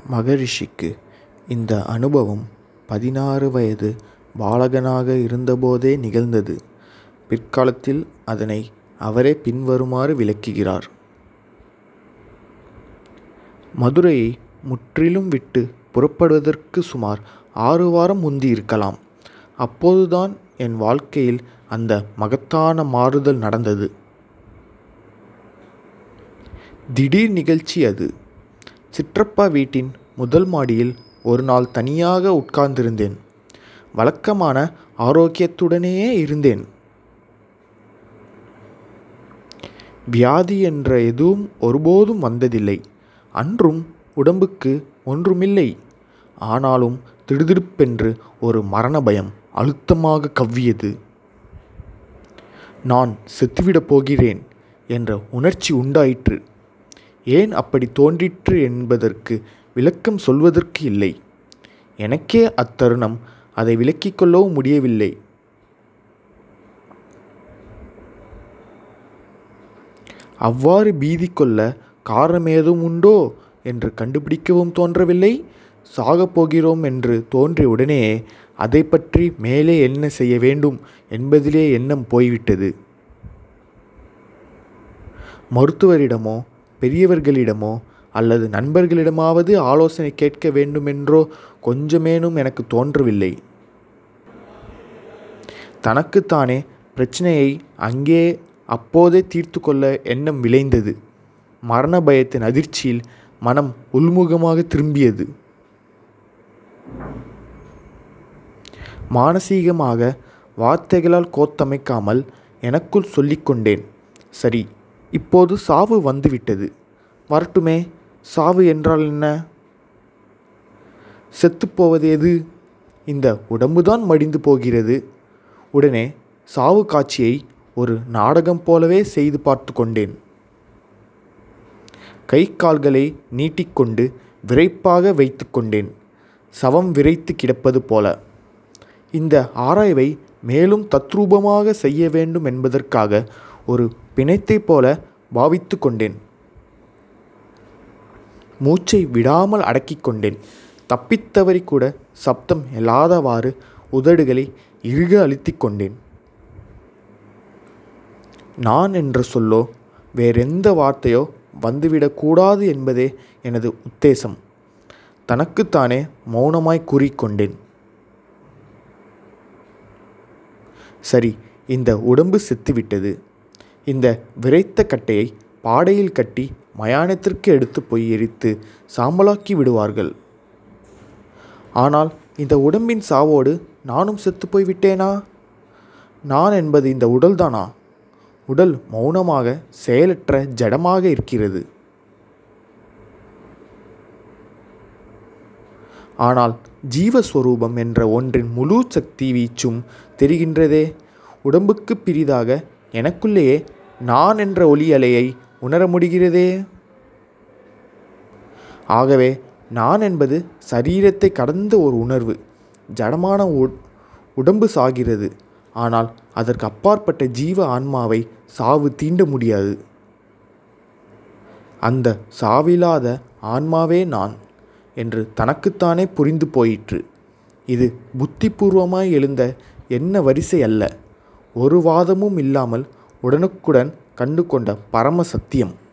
மகரிஷிக்கு இந்த அனுபவம் பதினாறு வயது பாலகனாக இருந்தபோதே நிகழ்ந்தது. பிற்காலத்தில் அதனை அவரே பின்வருமாறு விளக்குகிறார். மதுரையை முற்றிலும் விட்டுப் புறப்படுவதற்குச் சுமார் ஆறு வாரம் முந்தியிருக்கலாம். அப்போதுதான் என் வாழ்க்கையில் அந்த மகத்தான மாறுதல் நடந்தது. திடீர் நிகழ்ச்சி அது. சிற்றப்பா வீட்டின் முதல் மாடியில் ஒருநாள் தனியாக உட்கார்ந்திருந்தேன். வழக்கமான ஆரோக்கியத்துடனேயே இருந்தேன். வியாதி என்ற எதுவும் ஒருபோதும் வந்ததில்லை. அன்றும் உடம்புக்கு ஒன்றுமில்லை. ஆனாலும் திடுதிடுப்பென்று ஒரு மரணபயம் அழுத்தமாகக் கவ்வியது. நான் செத்துவிடப் போகிறேன் என்ற உணர்ச்சி உண்டாயிற்று. ஏன் அப்படித் தோன்றிற்று என்பதற்கு விளக்கம் சொல்வதற்கு இல்லை. எனக்கே அத்தருணம் அதை விளக்கிக் கொள்ளவும் முடியவில்லை. அவ்வாறு பீதி கொள்ளக் காரணமேதுமுண்டோ என்று கண்டுபிடிக்கவும் தோன்றவில்லை. சாகப் போகிறோம் என்று தோன்றிய உடனேயே அதைப்பற்றி மேலே என்ன செய்ய வேண்டும் என்பதிலே எண்ணம் போய்விட்டது. மருத்துவரிடமோ பெரியவர்களிடமோ அல்லது நண்பர்களிடமாவது ஆலோசனை கேட்க வேண்டுமென்றோ கொஞ்சமேனும் எனக்குத் தோன்றவில்லை. தனக்குத்தானே பிரச்சினையை அங்கே அப்போதே தீர்த்துக்கொள்ள எண்ணம் விளைந்தது. மரண பயத்தின் அதிர்ச்சியில் மனம் உள்முகமாகத் திரும்பியது. மானசீகமாக வார்த்தைகளால் கோத்தமைக்காமல் எனக்குள் சொல்லிக் கொண்டேன். சரி இப்போது சாவு வந்துவிட்டது. வரட்டுமே சாவு என்றால் என்ன? செத்துப் போவது எது? இந்த உடம்புதான் மடிந்து போகிறது. உடனே சாவுக் காட்சியை ஒரு நாடகம் போலவே செய்து பார்த்துக் கொண்டேன். கை கால்களை நீட்டிக்கொண்டு விறைப்பாக வைத்துக் கொண்டேன். சவம் விறைத்துக் கிடப்பது போல. இந்த ஆராய்வை மேலும் தத்ரூபமாகச் செய்ய வேண்டுமென்பதற்காக ஒரு பிணத்தைப் போல பாவித்துக் கொண்டேன். மூச்சை விடாமல் அடக்கிக் கொண்டேன். தப்பித் தவறிக்கூடச் சப்தம் எழாதவாறு உதடுகளை இறுக அழுத்திக் கொண்டேன். நான் என்ற சொல்லோ வேறெந்த வார்த்தையோ வந்துவிடக் கூடாது என்பதே எனது உத்தேசம். தனக்குத்தானே மெளனமாய்க் கூறிக்கொண்டேன். சரி இந்த உடம்பு செத்துவிட்டது. இந்த விறைத்த கட்டையைப் பாடையில் கட்டி மயானத்திற்கு எடுத்துப் போய் எரித்துச் சாம்பலாக்கி விடுவார்கள். ஆனால் இந்த உடம்பின் சாவோடு நானும் செத்துப் போய்விட்டேனா? நான் என்பது இந்த உடல்தானா? உடல் மெளனமாக செயலற்ற ஜடமாக இருக்கிறது. ஆனால் ஜீவ சொரூபம் என்ற ஒன்றின் முழுச் சக்தி வீச்சும் தெரிகின்றதே. உடம்புக்குப் பிறிதாக எனக்குள்ளேயே நான் என்ற ஒலியலையை உணர முடிகிறதே. ஆகவே நான் என்பது சரீரத்தைக் கடந்த ஓர் உணர்வு. ஜடமான உடம்பு சாகிறது. ஆனால் அதற்கு அப்பாற்பட்ட ஜீவ ஆன்மாவைச் சாவு தீண்ட முடியாது. அந்தச் சாவிலாத ஆன்மாவே நான் என்று தனக்குத்தானே புரிந்து போயிற்று. இது புத்திபூர்வமாய் எழுந்த எண்ண வரிசை அல்ல. ஒரு வாதமும் இல்லாமல் உடனுக்குடன் கண்டுகொண்ட பரம சத்தியம்.